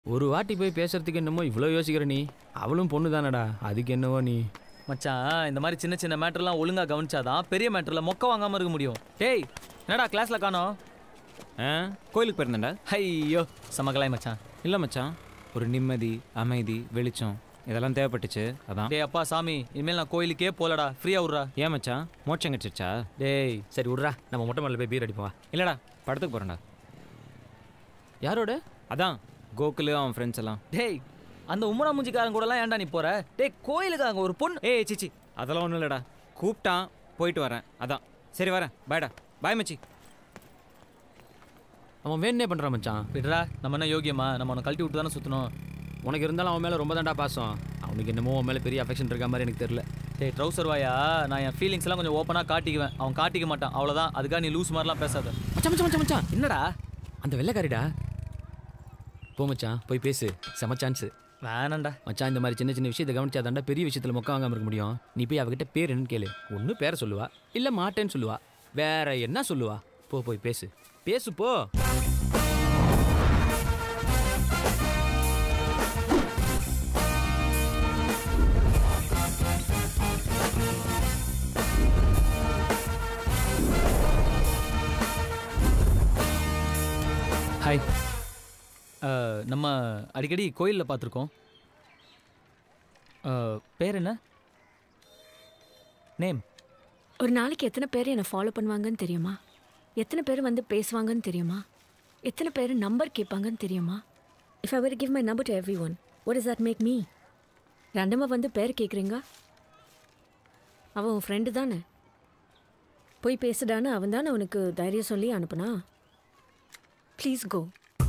ஒரு வாட்டி போய் பேசுறதுக்கு என்னமோ இவ்வளோ யோசிக்கிற நீ அவளும் பொண்ணு தானடா அதுக்கு என்னவோ நீ மச்சான் இந்த மாதிரி சின்ன சின்ன மேட்டர்லாம் ஒழுங்கா கவனிச்சாதான் பெரிய மேட்டர்ல மொக்க வாங்காம இருக்க முடியும் டேய் என்னடா கிளாஸ்ல காணோம் ஆ கோயிலுக்கு போயிருந்தேன்டா ஐயோ சமகலாய் மச்சான் இல்லை மச்சான் ஒரு நிம்மதி அமைதி வெளிச்சம் இதெல்லாம் தேவைப்பட்டுச்சு அதான் டேய் அப்பா சாமி இனிமேல் நான் கோயிலுக்கே போலடா ஃப்ரீயா விட்றா ஏன் மச்சான் மோட்சம் கிடச்சிருச்சா டேய் சரி விட்றா நம்ம மொட்டை மேலே போய் பீர் அடிப்போம் வா. இல்லைடா படத்துக்கு போகிறேன்டா யாரோட அதான் கோகுலு அவன் ஃப்ரெண்ட்ஸ் எல்லாம் டேய் அந்த உம்மனா மூஞ்சிக்காரன் கூடலாம் ஏன்டா நீ போற டேய் கோயிலுக்கு அங்க ஒரு பொண்ணு ஏய் சிச்சி அதெல்லாம் ஒன்றும் இல்லைடா கூப்பிட்டான் போயிட்டு வரேன் அதான் சரி வரேன் பாய்டா பாய் மச்சி அவன் வேணே பண்ணுறான் மச்சான் விடுறா நம்ம என்ன யோகியமா நம்ம அவனை கழட்டி விட்டு தானே சுற்றணும் உனக்கு இருந்தாலும் அவன் மேலே ரொம்ப தான்டா பாசம் அவனுக்கு என்னமோ அவன் மேலே பெரிய அஃபெக்ஷன் இருக்க மாதிரி எனக்கு தெரியல டேய் ட்ரௌசர் வாயா நான் என் ஃபீலிங்ஸ் எல்லாம் கொஞ்சம் ஓப்பனாக காட்டிக்குவேன் அவன் காட்டிக்க மாட்டான் அவ்வளோதான் அதுக்காக நீ லூஸ் மாதிரிலாம் பேசாத மச்சான் மச்சான் மச்சான் மச்சான் என்னடா அந்த வெள்ளைக்காரிடா போ மச்சான் போய் பேசு செம சான்ஸு வேணாண்டா மச்சான் இந்த மாதிரி சின்ன சின்ன விஷயத்தை கவனிச்சாதாண்டா பெரிய விஷயத்தில் மொக்க வாங்காம இருக்க முடியும் நீ போய் அவகிட்ட பேர் என்னன்னு கேளு ஒன்று பேரை சொல்லுவா இல்லை மாட்டேன்னு சொல்லுவா வேற என்ன சொல்லுவா போ போய் பேசு பேசு போ ஹாய் நம்ம அடிக்கடி கோயிலில் பார்த்துருக்கோம் பேர் என்ன நேம் ஒரு நாளைக்கு எத்தனை பேர் என்னை ஃபாலோ பண்ணுவாங்கன்னு தெரியுமா எத்தனை பேர் வந்து பேசுவாங்கன்னு தெரியுமா எத்தனை பேர் நம்பர் கேட்பாங்கன்னு தெரியுமா if I ever give my number to everyone what is that make me ரெண்டமாக வந்து பேர் கேட்குறீங்க அவன் உன் ஃப்ரெண்டு தானே போய் பேசுடான்னு அவன் தானே உனக்கு தைரியம் சொல்லி அனுப்புனா ப்ளீஸ் கோ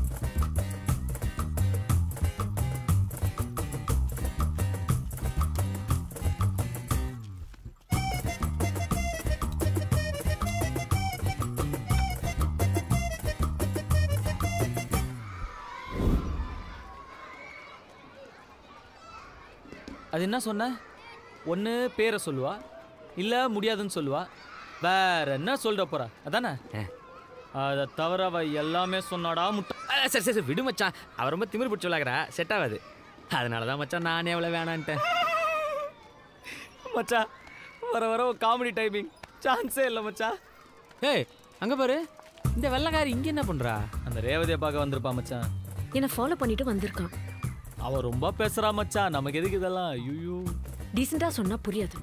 அது என்ன சொன்ன ஒன்று பேரை சொல்லுவா இல்லை முடியாதுன்னு சொல்லுவா வேற என்ன சொல்ற போறா அதானே அதை தவிர அவ எல்லாமே சொன்னாடா முட்டை அஹ், சரி சரி சரி, விடு மச்சான் அவ ரொம்ப திமிர் பிடிச்சி விளாக்குறா செட் ஆகாது அதனால தான் மச்சான் நானே அவ்வளோ வேணான்ட்டேன் மச்சான் வர வர காமெடி டைமிங் சான்ஸே இல்லை மச்சான் ஏய் அங்கே பாரு இந்த வெள்ளைக்காரி இங்கே என்ன பண்ணுறா அந்த ரேவதியை பார்க்க வந்திருப்பா மச்சான் என்னை ஃபாலோ பண்ணிட்டு வந்திருக்கான் அவ ரொம்ப பேசுறா மச்சான் நமக்கு எதுக்கு இதெல்லாம் ஐயோ டீசெண்டாக சொன்னால் புரியாது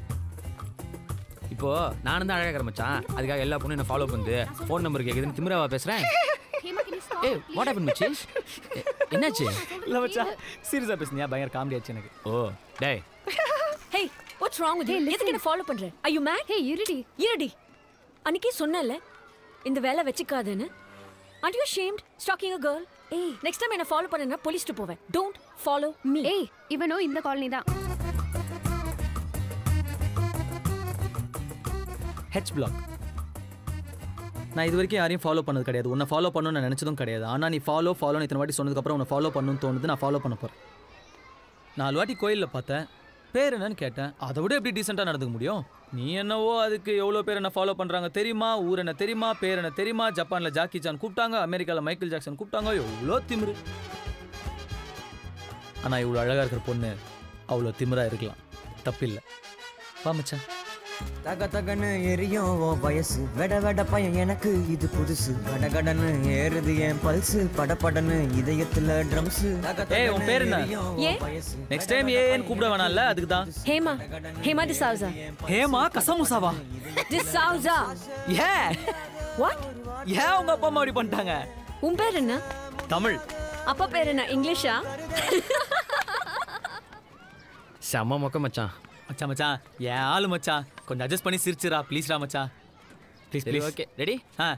இப்போ நானும் தான் அழகாக்கிற மச்சான் அதுக்காக எல்லா பொண்ணும் என்ன ஃபாலோ பண்ணுது ஃபோன் நம்பர் கேட்குதுன்னு திமிராவா பேசுகிறேன் ஏய் வாட் ஹேப்பன் மச்சி எ- என்னாச்சு இல்லை மச்சான் சீரியஸாக பேசுனியா பயங்கர காமெடி ஆச்சு எனக்கு ஓ டேய் hey what's wrong with you எதுக்கு என்ன ஃபாலோ பண்ற ஐ யூ மேட் ஹே இருடி இருடி அன்னைக்கே சொன்னேன்ல இந்த வேலை வெச்சுக்காதேன்னு are you shamed stalking a girl ஏய் நெக்ஸ்ட் டைம் என்ன ஃபாலோ பண்ணனா போலீஸ்ட்டு போவேன் டோன்ட் ஃபாலோ மீ ஏய் இவனோ இந்த காலனி தான் ஹெச் பிளாக் நான் இது வரைக்கும் யாரையும் ஃபாலோ பண்ணது கிடையாது உன்னை ஃபாலோ பண்ணணும்னு நான் நினச்சதும் கிடையாது ஆனால் நீ ஃபாலோ ஃபாலோன்னு இத்தனை வாட்டி சொன்னதுக்கப்புறம் உன்னை ஃபாலோ பண்ணணும்னு தோணுது நான் ஃபாலோ பண்ண போகிறேன் நாலு வாட்டி கோயிலில் பார்த்தேன் பேர் என்னன்னு கேட்டேன் அதை விட எப்படி டீசெண்டாக நடந்துக்க முடியும் நீ என்னவோ அதுக்கு எவ்வளோ பேர் என்ன ஃபாலோ பண்ணுறாங்க தெரியுமா ஊர் என்ன தெரியுமா பேர் என்ன தெரியுமா ஜப்பானில் ஜாக்கி சான் கூப்பிட்டாங்க அமெரிக்காவில் மைக்கேல் ஜாக்சன் கூப்பிட்டாங்க எவ்வளோ திமிரு ஆனால் இவ்வளோ அழகாக இருக்கிற பொண்ணு அவ்வளோ திமிராக இருக்கலாம் தப்பில்லை வா மச்சான் தக தகன்னு எரியும் உன் வயசு வெட வெட பையன் எனக்கு இது புதுசு கடகடன்னு ஏறுது என் பல்சு படபடன்னு இதயத்துல ட்ரம்ஸ் ஏய், உன் பேர் என்ன? ஏன்? நெக்ஸ்ட் டைம் ஏன்னு கூப்பிட வேணாம்ல அதுக்கு தான் ஹேமா ஹேமா டிசாவுசா ஹேமா கசமுசாவா டிசாவுசா ஏன் வாட் ஏன் உங்க அப்பா அம்மா அப்படி பண்ணிட்டாங்க உன் பேர் என்ன தமிழ் அப்பா பேர் என்ன இங்கிலீஷா செம்ம மொக்க மச்சான் மச்சான் மச்சான் ஏன் ஆளு மச்சான் கொஞ்சம் அட்ஜஸ்ட் பண்ணி சிரிச்சுடா ப்ளீஸ்டா மச்சான் ப்ளீஸ் சரி ப்ளீஸ் ஓகே ரெடி ஆ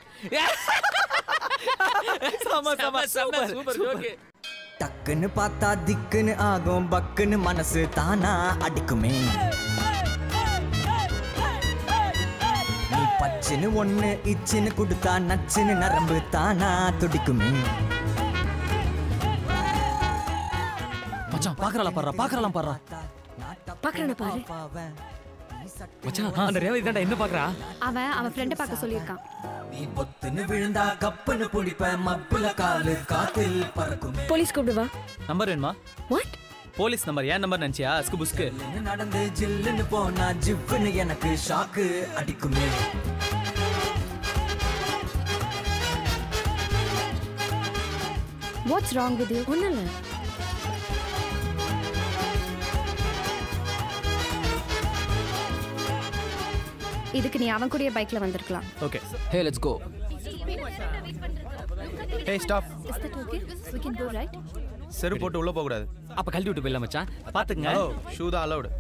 செம செம சூப்பர் சூப்பர் சூப்பர் ஓகே டக்குன்னு பார்த்தா திக்குன்னு ஆகும் பக்குன்னு மனசு தானா அடிக்குமே நீ பச்சுன்னு ஒண்ணு இச்சுன்னு கொடுத்தா நச்சுன்னு நரம்பு தானா துடிக்குமே மச்சான் பாக்குறலாம் பாடுறா பாக்குறலாம் பாடுறா பார்க்கறேன பாரு. மச்சான் அந்த ரேவதி தான்டா என்ன பாக்குறா அவன் அவன் ஃப்ரெண்டை பார்க்க சொல்லியிருக்கான் நீ பொத்துன்னு விழுந்தா கப்புன்னு பிடிப்ப மப்புல காலு காத்தில் பறக்குமே போலீஸ் கூப்பிடுவா நம்பர் வேணுமா வாட் போலீஸ் நம்பர் ஏன் நம்பர் நினச்சியா அஸ்கு புஸ்கு ஜில்லுன்னு நடந்து ஜில்லுன்னு போனா ஜிப்புன்னு எனக்கு ஷாக்கு அடிக்குமே வாட்ஸ் ராங் வித் யூ ஒன்றும் இல்லை இதுக்கு நீ அவன் கூடயே பைக்ல வந்திருக்கலாம் okay hey let's go hey stop is that okay we can go right செரு போட்டு உள்ள போக கூடாது அப்ப கழட்டி விட்டு போயிடலாம் மச்சான் பார்த்துக்குங்க ஹலோ ஷூ தான் அலௌடு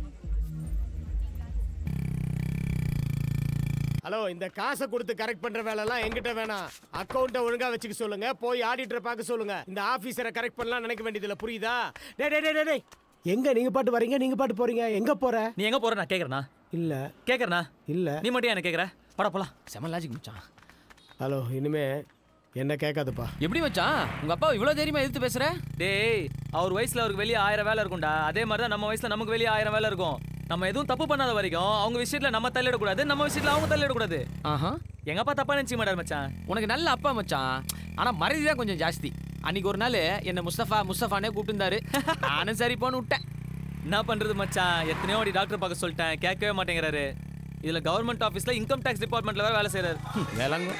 ஹலோ இந்த காசை கொடுத்து கரெக்ட் பண்ற வேலைலாம் எங்கிட்ட வேணாம் அக்கௌண்ட்டை ஒழுங்கா வச்சுக்க சொல்லுங்க போய் ஆடிட்டரை பார்க்க சொல்லுங்க இந்த ஆபீசரை கரெக்ட் பண்ணலாம் நினைக்க வேண்டியதில்ல புரியுதா டேய் டேய் டேய், டேய் டேய் எங்க நீங்க பாட்டு வரீங்க நீங்க பாட்டு போறீங்க எங்க போற நீ எங்கே போகிற நான் கேட்குறேண்ணா இல்ல கேட்குறண்ணா இல்ல நீ மட்டும் என்ன கேட்குற பட போலாம் செம லாஜிக் மச்சான் ஹலோ இனிமே என்ன கேட்காதுப்பா எப்படி மச்சான் உங்க அப்பா இவ்வளவு தைரியமா எதிர்த்து பேசுற டேய் அவர் வயசுல அவருக்கு வெளியே ஆயிரம் வேலை இருக்கும்டா அதே மாதிரி தான் நம்ம வயசுல நமக்கு வெளியே ஆயிரம் வேலை இருக்கும் நம்ம எதுவும் தப்பு பண்ணாத வரைக்கும் அவங்க விஷயத்துல நம்ம தள்ளிடக்கூடாது நம்ம விஷயத்துல அவங்க தள்ளிடக்கூடாது ஆஹா எங்க அப்பா தப்பா நினைச்சிக்க மாட்டார் மச்சான் உனக்கு நல்ல அப்பா மச்சான் ஆனா மரியாதை தான் கொஞ்சம் ஜாஸ்தி அன்னைக்கு ஒரு நாள் என்ன முஸ்தபா முஸ்தபானே கூப்பிட்டுருந்தாரு நானும் சரி போன்னு விட்டேன் என்ன பண்றது மச்சான் எத்தனையோ வாட்டி டாக்டர் பார்க்க சொல்லிட்டேன் கேட்கவே மாட்டேங்கிறாரு இதுல கவர்மெண்ட் ஆஃபீஸ்ல இன்கம் டேக்ஸ் டிபார்ட்மெண்ட்ல வேற வேலை செய்யறாரு வேளாங்க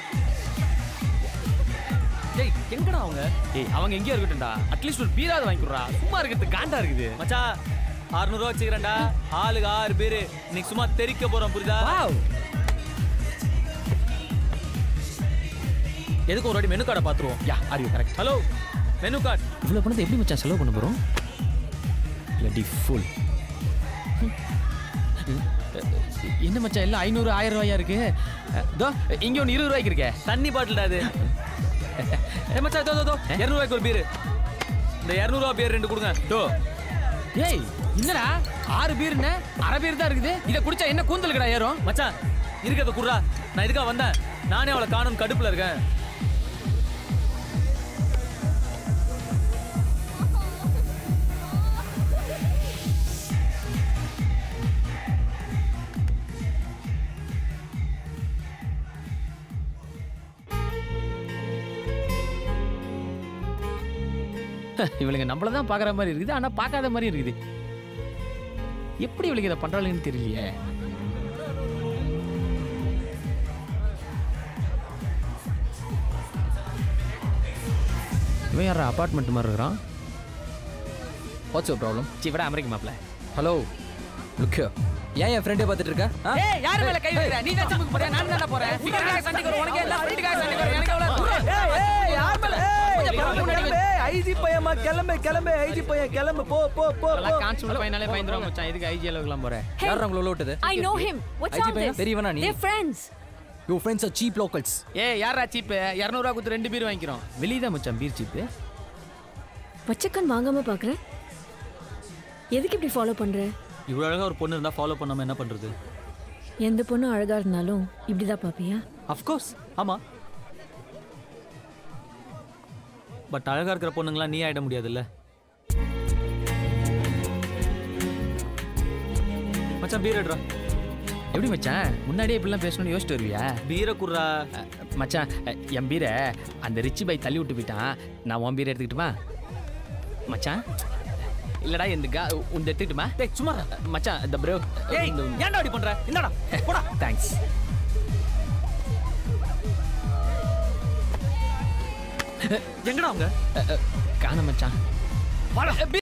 டேய் எங்கடா அவங்க ஏய் அவங்க எங்கேயோ இருக்கட்டும்டா அட்லீஸ்ட் ஒரு பீராது வாங்கி கொடுறா சும்மா இருக்கிறது காண்டா இருக்குது மச்சான் 600 ரூபா வச்சுக்கிறேன்டா ஆளுக்கு ஆறு பேரு இன்னைக்கு சும்மா தெறிக்க போறோம் புரியுதா வாவ் எதுக்கு ஒரு வாட்டி மெனு கார்டை பார்த்துருவோம் yeah are you correct hello menu card இவ்வளவு பணத்தை எப்படி மச்சான் செலவு பண்ண போறோம் லட்டி ஃபுல் என்ன மச்சான் எல்லாம் ஐநூறு ஆயிரம் ரூபாயா இருக்கு தோ இங்க ஒன்று இருபது ரூபாய்க்கு இருக்கே தண்ணி பாட்டில்டா அது ஏ மச்சான் தோ தோ தோ இரநூறுவாய்க்கு ஒரு பீர் இந்த இரநூறுவா பீர் ரெண்டு கொடுங்க தோ ஏய் என்னடா ஆறு பீர் என்ன அரை பீர் தான் இருக்குது இதை குடிச்சா என்ன கூந்தலுக்குடா ஏறும் மச்சான் இருக்கிறத குடுறா நான் இதுக்காக வந்தேன் நானே அவளை காணும் கடுப்புல இருக்கேன் இவளுங்க நம்மள தான் பார்க்குற மாதிரி இருக்குது ஆனால் பார்க்காத மாதிரி இருக்குது எப்படி இவளுக்கு இதை பண்ணுறாளுன்னு தெரியலையே இவன் யாரா அப்பார்ட்மெண்ட் மாதிரி இருக்கிறான் வாட்ஸ் யுவர் ப்ராப்ளம் சிவடா அமெரிக்க மாப்பிள்ள ஹலோ லுக் ஏன் என் ஃப்ரெண்டே பார்த்துட்டு இருக்க ஆ? ஏய் யார் மேல கை வைக்கிற நீ தான் ஜிம்முக்கு போறியா நான் தான போறேன் ஃபிகருக்காக சண்டைக்கு வர உனக்கு எல்லாம் ஃப்ரெண்டுக்காக சண்டைக்கு வர எனக்கு எவ்வளவு தூரம் ஏய் ஏய் யார் மேல கொஞ்சம் பரவாயில்ல முன்னாடி வந்து ஐஜி பையமா கிளம்பு கிளம்பு ஐஜி பையன் கிளம்பு போ போ போ அதெல்லாம் கான்ஸ்டபிள் பையனாலே பயந்துருவாங்க மச்சான் இதுக்கு ஐஜி அளவுக்குலாம் போறேன் யார் உங்களை உள்ள விட்டது I know him. What's ஐஜி all பையனா? this? பெரியவனா நீ? They're friends. You friends are cheap locals ஏய் யாரா சீப்பு இரநூறுவா கொடுத்து ரெண்டு பீர் வாங்கிக்கிறோம் வெளியே தான் மச்சான் பீர் சீப்பு பச்சைக்கண் வாங்காம பார்க்குற எதுக்கு இப்படி ஃபாலோ பண்ற இவ்வளவு அழகா ஒரு பொண்ணு இருந்தா ஃபாலோ பண்ணாம என்ன பண்றது எந்த பொண்ணும் அழகா இருந்தாலும் இப்படிதான் பாப்பியா அஃப்கோர்ஸ் ஆமா பட் அழகா இருக்கிற பொண்ணுங்களாம் நீ ஆயிட முடியாதுல்ல மச்சான் பீர் எடுறா எப்படி மச்சான் முன்னாடியே இப்படிலாம் பேசணும்னு யோசிச்சு வருவியா பீரை குடுறா அஹ், மச்சான் அஹ், என் பீரை அந்த ரிச்சி பை தள்ளி விட்டு போயிட்டான் நான் உன் பீரை எடுத்துக்கிட்டுமா மச்சான் இல்லடா இந்த கா உந்த எடுத்துக்கிட்டுமா டேய் சும்மா இரு. மச்சான் இந்த ப்ரோ ஏய் ஏன்டா அப்படி பண்ற இந்தாடா போடா தேங்க்ஸ் எங்கடா அவங்க காண மச்சான் வாடா